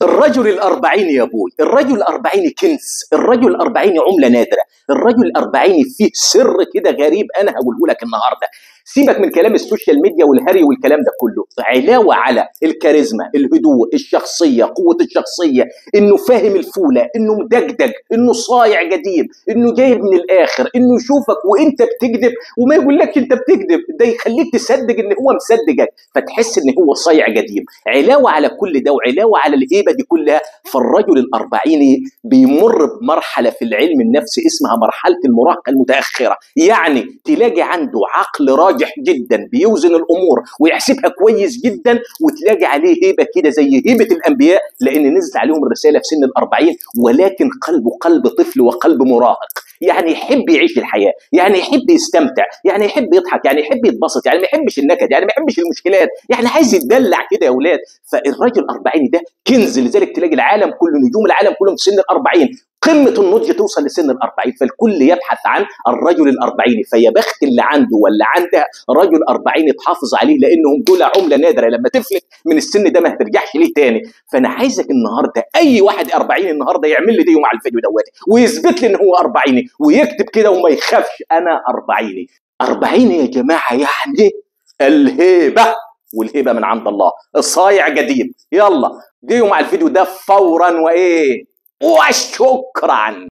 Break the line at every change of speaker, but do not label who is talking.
الرجل الأربعين يا بوي الرجل الأربعين كنز الرجل الأربعين عملة نادرة الرجل الأربعين فيه سر كده غريب أنا هقوله لك النهاردة سيبك من كلام السوشيال ميديا والهري والكلام ده كله علاوة على الكاريزما الهدوء الشخصية قوة الشخصية انه فاهم الفولة انه مدجدج انه صايع قديم انه جايب من الاخر انه يشوفك وانت بتكذب وما يقولكش انت بتكذب ده يخليك تصدق ان هو مصدقك فتحس ان هو صايع قديم علاوة على كل ده وعلاوة على الهيبة دي كلها فالرجل الأربعيني بيمر بمرحلة في العلم النفسي اسمها مرحلة المراهقة المتأخرة يعني تلاقي عنده عقل راجح جدا بيوزن الأمور ويحسبها كويس جدا وتلاقي عليه هيبة كده زي هيبة الأنبياء لأن نزلت عليهم الرسالة في سن الأربعين ولكن قلبه قلب طفل وقلب مراهق يعني يحب يعيش الحياه يعني يحب يستمتع يعني يحب يضحك يعني يحب يتبسط يعني ما يحبش النكد يعني ما يحبش المشكلات يعني عايز يتدلع كده يا اولاد فالراجل الأربعيني ده كنز لذلك تلاقي العالم كله نجوم العالم كلهم في سن الأربعين قمة النضج توصل لسن الأربعين فالكل يبحث عن الرجل الأربعيني فيا بخت اللي عنده ولا عندها رجل أربعيني تحافظ عليه لأنهم دول عملة نادرة لما تفلت من السن ده ما هترجعش ليه تاني فأنا عايزك النهاردة أي واحد أربعيني النهاردة يعمل لي ديو مع الفيديو دوت ويثبت لي إن هو أربعيني ويكتب كده وما يخافش أنا أربعيني أربعيني يا جماعة يعني الهيبة والهبه من عند الله الصايع قديم يلا ديو مع الفيديو ده فورا وايه وشكرا